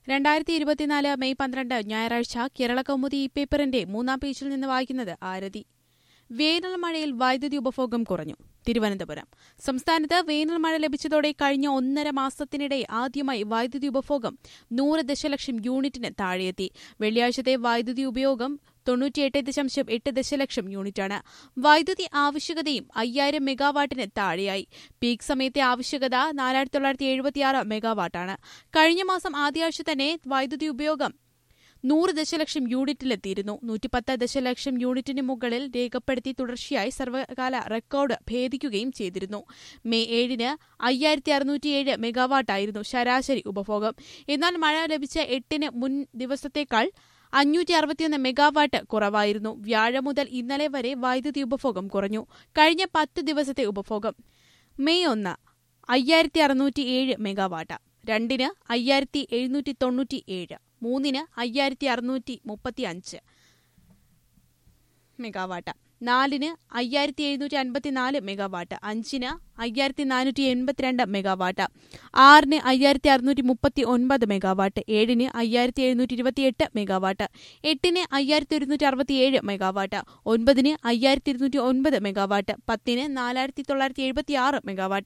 രണ്ടായിരത്തി ഇരുപത്തിനാല് മെയ് പന്ത്രണ്ട് ഞായറാഴ്ച കേരള കൗമുദി ഈ പേപ്പറിന്റെ മൂന്നാം പേജിൽ നിന്ന് വായിക്കുന്നത് ആരതി വേനൽ മഴയിൽ വൈദ്യുതി ഉപഭോഗം കുറഞ്ഞു തിരുവനന്തപുരം സംസ്ഥാനത്ത് വേനൽ മഴ ലഭിച്ചതോടെ കഴിഞ്ഞ ഒന്നര മാസത്തിനിടെ ആദ്യമായി വൈദ്യുതി ഉപഭോഗം നൂറ് ദശലക്ഷം യൂണിറ്റിന് താഴെയെത്തി വെള്ളിയാഴ്ചത്തെ വൈദ്യുതി ഉപയോഗം തൊണ്ണൂറ്റിയെട്ട് ദശാംശം എട്ട് ദശലക്ഷം യൂണിറ്റാണ് വൈദ്യുതി ആവശ്യകതയും അയ്യായിരം മെഗാവാട്ടിന് താഴെയായി പീക്ക് സമയത്തെ ആവശ്യകത നാലായിരത്തി തൊള്ളായിരത്തി എഴുപത്തിയാറ് മെഗാവാട്ടാണ് കഴിഞ്ഞ മാസം ആദ്യാഴ്ച തന്നെ വൈദ്യുതി ഉപയോഗം നൂറ് ദശലക്ഷം യൂണിറ്റിലെത്തിയിരുന്നു നൂറ്റിപ്പത്ത് ദശലക്ഷം യൂണിറ്റിന് മുകളിൽ രേഖപ്പെടുത്തി തുടർച്ചയായി സർവകാല റെക്കോർഡ് ഭേദിക്കുകയും ചെയ്തിരുന്നു മെയ് ഏഴിന് അയ്യായിരത്തി അറുന്നൂറ്റിയേഴ് മെഗാവാട്ടായിരുന്നു ശരാശരി ഉപഭോഗം എന്നാൽ മഴ ലഭിച്ച എട്ടിന് മുൻ ദിവസത്തേക്കാൾ അഞ്ഞൂറ്റി അറുപത്തിയൊന്ന് മെഗാവാട്ട് കുറവായിരുന്നു വ്യാഴം മുതൽ ഇന്നലെ വരെ വൈദ്യുതി ഉപഭോഗം കുറഞ്ഞു കഴിഞ്ഞ പത്ത് ദിവസത്തെ ഉപഭോഗം മെയ് ഒന്ന് അയ്യായിരത്തി അറുന്നൂറ്റി ഏഴ് മെഗാവാട്ട് രണ്ടിന് അയ്യായിരത്തി എഴുന്നൂറ്റി തൊണ്ണൂറ്റി ഏഴ് മൂന്നിന് അയ്യായിരത്തി അറുന്നൂറ്റി മുപ്പത്തി അഞ്ച് മെഗാവാട്ട് നാലിന് അയ്യായിരത്തി എഴുന്നൂറ്റി അൻപത്തിനാല് മെഗാവാട്ട് അഞ്ചിന് അയ്യായിരത്തി നാനൂറ്റി എൺപത്തിരണ്ട് മെഗാവാട്ട് ആറിന് അയ്യായിരത്തി അറുന്നൂറ്റി മുപ്പത്തി ഒൻപത് മെഗാവാട്ട് ഏഴിന് അയ്യായിരത്തി എഴുന്നൂറ്റി ഇരുപത്തിയെട്ട് മെഗാവാട്ട് എട്ടിന് അയ്യായിരത്തി ഒരുന്നൂറ്റി അറുപത്തിയേഴ് മെഗാവാട്ട് ഒൻപതിന് അയ്യായിരത്തി ഇരുന്നൂറ്റി ഒൻപത് മെഗാവാട്ട് പത്തിന് നാലായിരത്തി തൊള്ളായിരത്തി എഴുപത്തി ആറ് മെഗാവാട്ട്